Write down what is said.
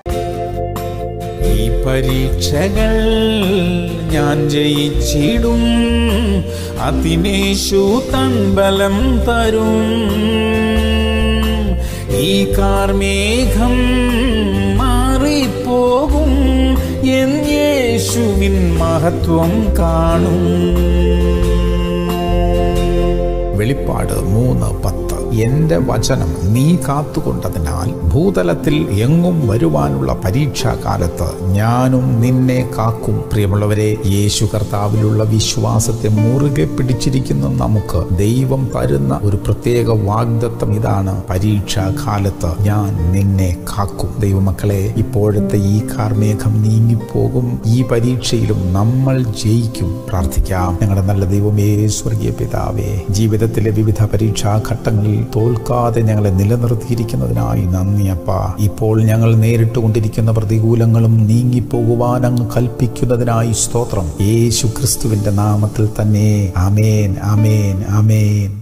ഈ പരീക്ഷകൾ ഞാൻ ജയിച്ചിടും അതിനേശു തൻബലം തരും ഈ കാർമേഘം മാറിപ്പോകും എൻ യേശുവിൻ മഹത്വം കാണും വെളിപ്പാട് മൂന്ന് പത്ത് എന്റെ വചനം നീ കാത്തുകൊണ്ടതിനാൽ ഭൂതലത്തിൽ എങ്ങും വരുവാനുള്ള പരീക്ഷാ കാലത്ത് ഞാനും നിന്നെ കാക്കും പ്രിയമുള്ളവരെ യേശു കർത്താവിലുള്ള വിശ്വാസത്തെ മുറുകെ പിടിച്ചിരിക്കുന്ന നമുക്ക് ദൈവം തരുന്ന ഒരു പ്രത്യേക വാഗ്ദത്തം ഇതാണ് പരീക്ഷാ കാലത്ത് ഞാൻ നിന്നെ കാക്കും ദൈവമക്കളെ ഇപ്പോഴത്തെ ഈ കാർമേഘം നീങ്ങിപ്പോകും ഈ പരീക്ഷയിലും നമ്മൾ ജയിക്കും പ്രാർത്ഥിക്കാം ഞങ്ങളുടെ നല്ല ദൈവമേ സ്വർഗീയ പിതാവേ ജീവിതത്തിലെ വിവിധ പരീക്ഷാ ഘട്ടങ്ങളിൽ തോൽക്കാതെ ഞങ്ങളെ നിലനിർത്തിയിരിക്കുന്നതിനായി നന്ദി അപ്പ ഇപ്പോൾ ഞങ്ങൾ നേരിട്ടുകൊണ്ടിരിക്കുന്ന പ്രതികൂലങ്ങളും നീങ്ങിപ്പോകുവാൻ അങ്ങ് കൽപ്പിക്കുന്നതിനായി സ്തോത്രം യേശു ക്രിസ്തുവിന്റെ നാമത്തിൽ തന്നെ അമേൻ അമേൻ അമേൻ